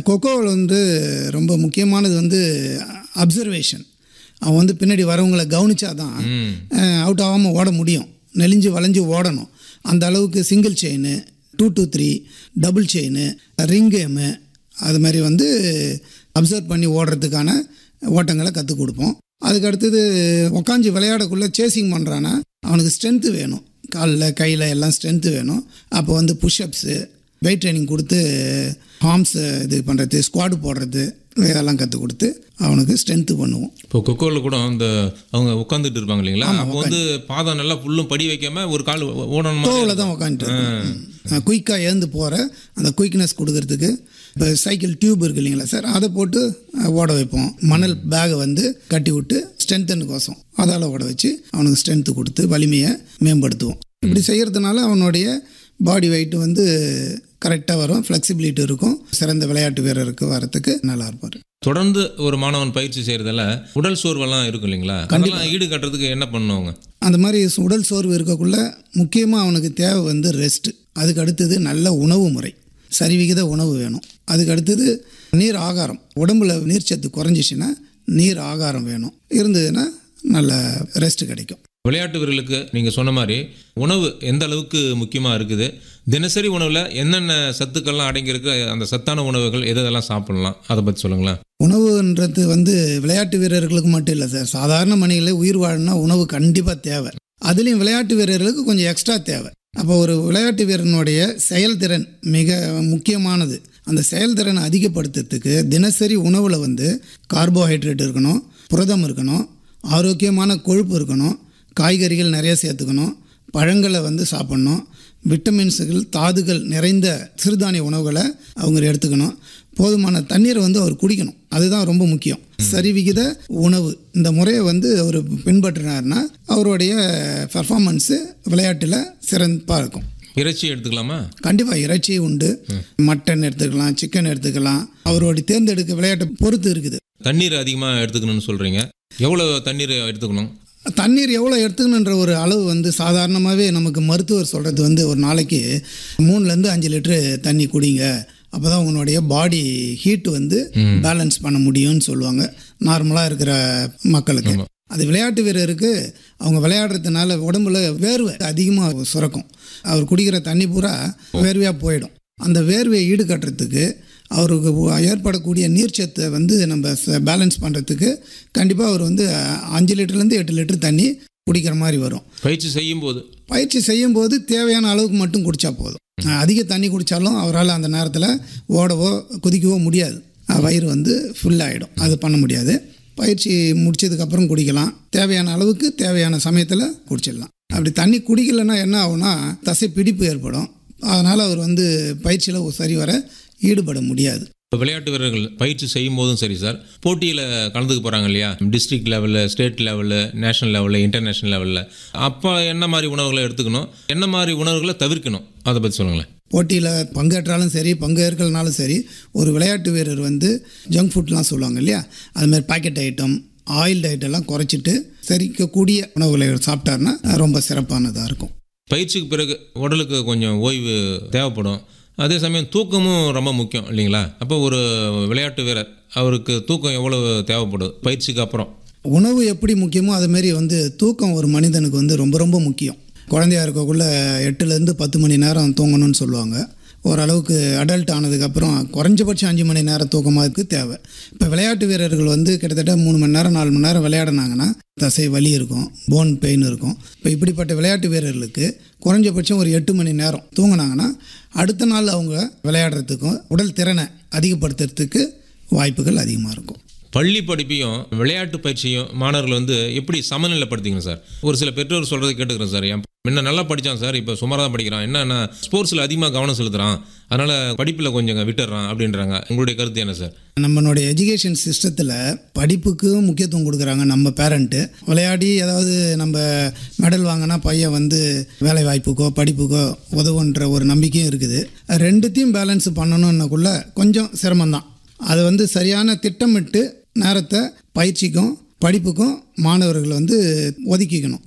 கொக்கோவில் வந்து ரொம்ப முக்கியமானது வந்து அப்சர்வேஷன் அவன் வந்து பின்னாடி வரவங்களை கவனிச்சாதான் ம் அவுட் ஆகாமல் ஓட முடியும் நெளிஞ்சு வளைஞ்சு ஓடணும் அந்த அளவுக்கு single chain two two three double chain ring game அது மாதிரி வந்து அப்சர்வ் பண்ணி ஓடுறதுக்கான ஓட்டங்களை கற்றுக் கொடுப்போம் அதுக்கு அடுத்தது உக்காஞ்சி விளையாடக்குள்ளே சேசிங் பண்ணுறான்னா அவனுக்கு ஸ்ட்ரென்த்து வேணும் காலில் கையில் எல்லாம் ஸ்ட்ரென்த்து வேணும் அப்போ வந்து புஷ்அப்ஸு வெயிட் ட்ரைனிங் கொடுத்து ஹார்ம்ஸ் இது பண்ணுறது ஸ்குவாடு போடுறது இதெல்லாம் கற்றுக் கொடுத்து அவனுக்கு ஸ்ட்ரென்த்து பண்ணுவோம் இப்போ கொக்கோவில் கூட அந்த அவங்க உட்காந்துட்டு இருப்பாங்க இல்லைங்களா அப்போ வந்து பாதம் நல்லா ஃபுல்லும் படி வைக்காம ஒரு கால் ஓடணுமா தோவில் தான் உக்காந்துட்டு குயிக்காக எழுந்து போகிற அந்த குயிக்னஸ் கொடுக்கறதுக்கு இப்போ சைக்கிள் டியூப் இருக்கு இல்லைங்களா சார் அதை போட்டு அஹ், ஓட வைப்போம் மணல் பேகை வந்து கட்டி விட்டு ஸ்ட்ரென்த்தனுக்கோசம் அதால் ஓட வச்சு அவனுக்கு ஸ்ட்ரென்த்து கொடுத்து வலிமையை மேம்படுத்துவோம் இப்படி செய்கிறதுனால அவனுடைய பாடி வெயிட் வந்து கரெக்டாக வரும் ஃப்ளெக்சிபிலிட்டி இருக்கும் சிறந்த விளையாட்டு வீரருக்கு வரத்துக்கு நல்லா இருப்பார் தொடர்ந்து ஒரு மாணவன் பயிற்சி செய்யறதால உடல் சோர்வெல்லாம் இருக்கும் இல்லைங்களா அதெல்லாம் ஈடு கட்டுறதுக்கு என்ன பண்ணுவாங்க அந்த மாதிரி உடல் சோர்வு இருக்கக்குள்ள முக்கியமாக அவனுக்கு தேவை வந்து ரெஸ்ட் அதுக்கு அடுத்தது நல்ல உணவு முறை சரிவிகித உணவு வேணும் அதுக்கு அடுத்தது நீர் ஆகாரம் உடம்புல நீர்ச்சத்து குறைஞ்சிச்சின்னா நீர் ஆகாரம் வேணும் இருந்ததுன்னா நல்ல ரெஸ்ட் கிடைக்கும் விளையாட்டு வீரர்களுக்கு நீங்கள் சொன்ன மாதிரி உணவு எந்த அளவுக்கு முக்கியமாக இருக்குது தினசரி உணவில் என்னென்ன சத்துக்கள்லாம் அடங்கியிருக்கு அந்த சத்தான உணவுகள் எது எதெல்லாம் சாப்பிடலாம் அதை பற்றி சொல்லுங்களேன் உணவுன்றது வந்து விளையாட்டு வீரர்களுக்கு மட்டும் இல்லை சார் சாதாரண மனிதர்களே உயிர் வாழணும்னா உணவு கண்டிப்பாக தேவை அதுலேயும் விளையாட்டு வீரர்களுக்கு கொஞ்சம் எக்ஸ்ட்ரா தேவை அப்போ ஒரு விளையாட்டு வீரனுடைய செயல்திறன் மிக முக்கியமானது அந்த செயல்திறனை அதிகப்படுத்துறதுக்கு தினசரி உணவில் வந்து கார்போஹைட்ரேட் இருக்கணும் புரதம் இருக்கணும் ஆரோக்கியமான கொழுப்பு இருக்கணும் காய்கறிகள் நிறைய சேர்த்துக்கணும் பழங்களை வந்து சாப்பிட்ணும் விட்டமின்ஸுகள் தாதுகள் நிறைந்த சிறுதானிய உணவுகளை அவங்க எடுத்துக்கணும் போதுமான தண்ணீரை வந்து அவர் குடிக்கணும் அதுதான் ரொம்ப முக்கியம் சரிவிகித உணவு இந்த முறையை வந்து அவர் பின்பற்றினார்னா அவருடைய பெர்ஃபார்மன்ஸு விளையாட்டில் சிறப்பாக இருக்கும் இறைச்சி எடுத்துக்கலாமா கண்டிப்பாக இறைச்சி உண்டு மட்டன் எடுத்துக்கலாம் சிக்கன் எடுத்துக்கலாம் அவருடைய தேர்ந்தெடுக்க விளையாட்டை பொறுத்து இருக்குது தண்ணீர் அதிகமாக எடுத்துக்கணும்னு சொல்கிறீங்க எவ்வளோ தண்ணீர் எடுத்துக்கணும் தண்ணீர் எவ்வளோ எடுத்துக்கணுன்ற ஒரு அளவு வந்து சாதாரணமாகவே நமக்கு மருத்துவர் சொல்கிறது வந்து ஒரு நாளைக்கு மூணுலேருந்து அஞ்சு லிட்டரு தண்ணி குடிங்க அப்போ தான் உங்களுடைய பாடி ஹீட் வந்து பேலன்ஸ் பண்ண முடியும்னு சொல்லுவாங்க நார்மலாக இருக்கிற மக்களுக்கு அது விளையாட்டு வீரருக்கு அவங்க விளையாடுறதுனால உடம்புல வேர்வை அதிகமாக சுரக்கும் அவர் குடிக்கிற தண்ணி பூரா வேர்வையாக போயிடும் அந்த வேர்வையை ஈடுகட்டுறதுக்கு அவருக்கு ஏற்படக்கூடிய நீர்ச்சத்தை வந்து நம்ம பேலன்ஸ் பண்ணுறதுக்கு கண்டிப்பாக அவர் வந்து அஞ்சு லிட்டர்லேருந்து எட்டு லிட்டர் தண்ணி குடிக்கிற மாதிரி வரும் பயிற்சி செய்யும்போது பயிற்சி செய்யும்போது தேவையான அளவுக்கு மட்டும் குடித்தா போதும் அதிக தண்ணி குடித்தாலும் அவரால் அந்த நேரத்தில் ஓடவோ குதிக்கவோ முடியாது வயிறு வந்து ஃபுல்லாகிடும் அது பண்ண முடியாது பயிற்சி முடிச்சதுக்கப்புறம் குடிக்கலாம் தேவையான அளவுக்கு தேவையான சமயத்தில் குடிச்சிடலாம் அப்படி தண்ணி குடிக்கலைன்னா என்ன ஆகும்னா தசை பிடிப்பு ஏற்படும் அதனால் அவர் வந்து பயிற்சியில் சரிவர ஈடுபட முடியாது இப்போ விளையாட்டு வீரர்கள் பயிற்சி செய்யும் போதும் சரி சார் போட்டியில் கலந்துக்க போகிறாங்க இல்லையா டிஸ்ட்ரிக்ட் லெவலில் ஸ்டேட் லெவலில் நேஷனல் லெவலில் இன்டர்நேஷனல் லெவலில் அப்போ என்ன மாதிரி உணவுகளை எடுத்துக்கணும் என்ன மாதிரி உணவுகளை தவிர்க்கணும் அதை பற்றி சொல்லுங்களேன் போட்டியில் பங்கேற்றாலும் சரி பங்கேற்கலனாலும் சரி ஒரு விளையாட்டு வீரர் வந்து ஜங்க் ஃபுட்லாம் சொல்லுவாங்க இல்லையா அது மாதிரி பாக்கெட் ஐட்டம் ஆயில் ஐட்டம்லாம் குறைச்சிட்டு செரிக்கக்கூடிய உணவுகளை சாப்பிட்டாருன்னா ரொம்ப சிறப்பானதாக இருக்கும் பயிற்சிக்கு பிறகு உடலுக்கு கொஞ்சம் ஓய்வு தேவைப்படும் அதே சமயம் தூக்கமும் ரொம்ப முக்கியம் இல்லைங்களா அப்போ ஒரு விளையாட்டு வீரர் அவருக்கு தூக்கம் எவ்வளவு தேவைப்படுது பயிற்சிக்கு அப்புறம் உணவு எப்படி முக்கியமோ அதுமாரி வந்து தூக்கம் ஒரு மனிதனுக்கு வந்து ரொம்ப ரொம்ப முக்கியம் குழந்தையா இருக்கக்குள்ள எட்டுலேருந்து பத்து மணி நேரம் தூங்கணும்னு சொல்லுவாங்க ஓரளவுக்கு அடல்ட் ஆனதுக்கப்புறம் குறைஞ்சபட்சம் அஞ்சு மணி நேரம் தூக்கமாக தேவை இப்போ விளையாட்டு வீரர்கள் வந்து கிட்டத்தட்ட மூணு மணி நேரம் நாலு மணி நேரம் விளையாடினாங்கன்னா தசை வலி இருக்கும் போன் பெயின் இருக்கும் இப்போ இப்படிப்பட்ட விளையாட்டு வீரர்களுக்கு குறைஞ்சபட்சம் ஒரு எட்டு மணி நேரம் தூங்கினாங்கன்னா அடுத்த நாள் அவங்க விளையாடுறதுக்கும் உடல் திறனை அதிகப்படுத்துறதுக்கு வாய்ப்புகள் அதிகமாக இருக்கும் பள்ளி படிப்பையும் விளையாட்டு பயிற்சியும் மாணவர்கள் வந்து எப்படி சமநிலைப்படுத்திங்க சார் ஒரு சில பெற்றோர் சொல்கிறத கேட்டுக்கிறேன் சார் என் முன்ன நல்லா படித்தான் சார் இப்போ சுமாராக தான் படிக்கிறான் என்னன்னா ஸ்போர்ட்ஸில் அதிகமாக கவனம் செலுத்துகிறான் அதனால் படிப்பில் கொஞ்சம் விட்டுறான் அப்படின்றாங்க உங்களுடைய கருத்து என்ன சார் நம்மளுடைய எஜுகேஷன் சிஸ்டத்தில் படிப்புக்கு முக்கியத்துவம் கொடுக்குறாங்க நம்ம பேரண்ட்டு விளையாடி ஏதாவது நம்ம மெடல் வாங்கினா பையன் வந்து வேலை வாய்ப்புக்கோ படிப்புக்கோ உதவுன்ற ஒரு நம்பிக்கையும் இருக்குது ரெண்டுத்தையும் பேலன்ஸ் பண்ணணுன்னக்குள்ள கொஞ்சம் சிரமம்தான் அது வந்து சரியான திட்டமிட்டு நேரத்தை பயிற்சிக்கும் படிப்புக்கும் மாணவர்கள் வந்து ஒதுக்கிக்கணும்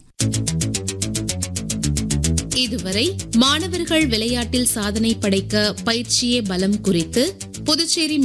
இதுவரை மாணவர்கள் விளையாட்டில் சாதனை படைக்க பயிற்சியே பலம் குறித்து புதுச்சேரி